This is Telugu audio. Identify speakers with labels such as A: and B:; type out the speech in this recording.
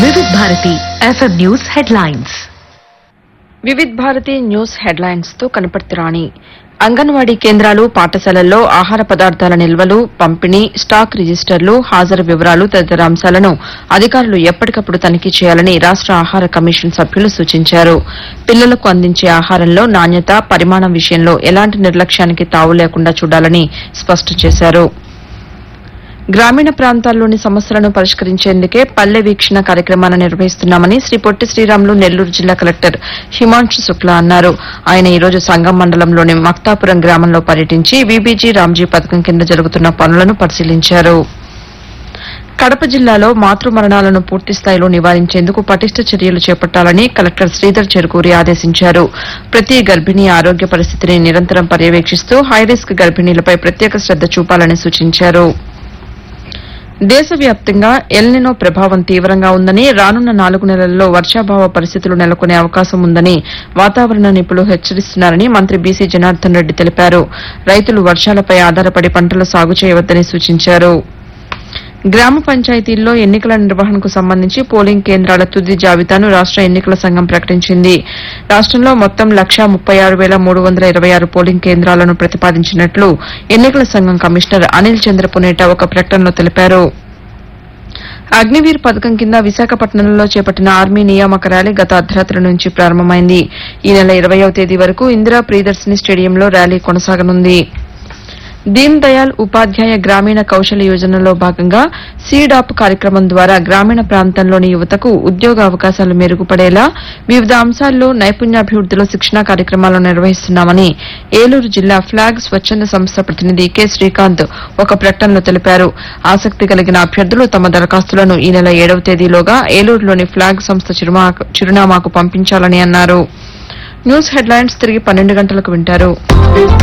A: వివిధ Bharati FM news headlines
B: Vividh Bharati news headlines తో కనపర్తి రాణి అంగన్వాడీ కేంద్రాలు పాఠశాలల్లో ఆహార పదార్థాల నిల్వలు పంపిణీ స్టాక్ రిజిస్టర్లు హాజరు వివరాలు తదితర అంశాలను అధికారులు ఎప్పటికప్పుడు తనిఖీ చేయాలని రాష్ట ఆహార కమిషన్ సభ్యులు సూచించారు పిల్లలకు అందించే ఆహారంలో నాణ్యత పరిమాణం విషయంలో ఎలాంటి నిర్లక్ష్యానికి తావు లేకుండా చూడాలని స్పష్టం చేశారు గ్రామీణ ప్రాంతాల్లోని సమస్యలను పరిష్కరించేందుకే పల్లె వీక్షణ కార్యక్రమాన్ని నిర్వహిస్తున్నామని శ్రీ పొట్టి శ్రీరాములు నెల్లూరు జిల్లా కలెక్టర్ హిమాంశు శుక్లా అన్నారు ఆయన ఈ రోజు సంగం మండలంలోని మక్తాపురం గ్రామంలో పర్యటించి వీబీజీ రామ్జీ పథకం కింద జరుగుతున్న పనులను పరిశీలించారు కడప జిల్లాలో మాతృ మరణాలను పూర్తి స్థాయిలో నివారించేందుకు పటిష్ట చర్యలు చేపట్టాలని కలెక్టర్ శ్రీధర్ చెరుకూరి ఆదేశించారు ప్రతి గర్భిణీ ఆరోగ్య పరిస్థితిని నిరంతరం పర్యవేక్షిస్తూ హైరిస్క్ గర్భిణీలపై ప్రత్యేక శ్రద్ద చూపాలని సూచించారు దేశవ్యాప్తంగా ఎల్నినో ప్రభావం తీవ్రంగా ఉందని రానున్న నాలుగు నెలల్లో వర్షాభావ పరిస్థితులు నెలకొనే అవకాశం ఉందని వాతావరణ నిపుణులు హెచ్చరిస్తున్నారని మంత్రి బీసీ జనార్దన్ రెడ్డి తెలిపారు రైతులు వర్షాలపై ఆధారపడి పంటలు సాగు చేయవద్దని సూచించారు గ్రామ పంచాయతీల్లో ఎన్నికల నిర్వహణకు సంబంధించి పోలింగ్ కేంద్రాల తుది జాబితాను రాష్ట ఎన్నికల సంఘం ప్రకటించింది రాష్టంలో మొత్తం లక్షా ముప్పై ఆరు వేల మూడు వందల ఇరవై ఆరు పోలింగ్ కేంద్రాలను ప్రతిపాదించినట్లు ఎన్నికల సంఘం కమిషనర్ అనిల్ చంద్ర పునేట ఒక ప్రకటనలో తెలిపారు అగ్నివీర్ పథకం కింద విశాఖపట్నంలో చేపట్టిన ఆర్మీ నియామక ర్యాలీ గత అర్ధరాత్రి నుంచి ప్రారంభమైంది ఈ నెల ఇరవయవ తేదీ వరకు ఇందిరా ప్రియదర్శిని స్టేడియంలో ర్యాలీ కొనసాగనుంది దీన్ దయాల్ ఉపాధ్యాయ గ్రామీణ కౌశల యోజనలో భాగంగా సీడాప్ కార్యక్రమం ద్వారా గ్రామీణ ప్రాంతంలోని యువతకు ఉద్యోగ అవకాశాలు మెరుగుపడేలా వివిధ అంశాల్లో నైపుణ్యాభివృద్దిలో శిక్షణా కార్యక్రమాలు నిర్వహిస్తున్నామని ఏలూరు జిల్లా ఫ్లాగ్ స్వచ్ఛంద సంస్థ ప్రతినిధి కె శ్రీకాంత్ ఒక ప్రకటనలో తెలిపారు ఆసక్తి కలిగిన అభ్యర్థులు తమ దరఖాస్తులను ఈ నెల ఏడవ తేదీలోగా ఏలూరులోని ఫ్లాగ్ సంస్థ చిరుమా- చిరునామాకు పంపించాలని అన్నారు న్యూస్ హెడ్లైన్స్ తిరిగి పన్నెండు గంటలకు వింటారు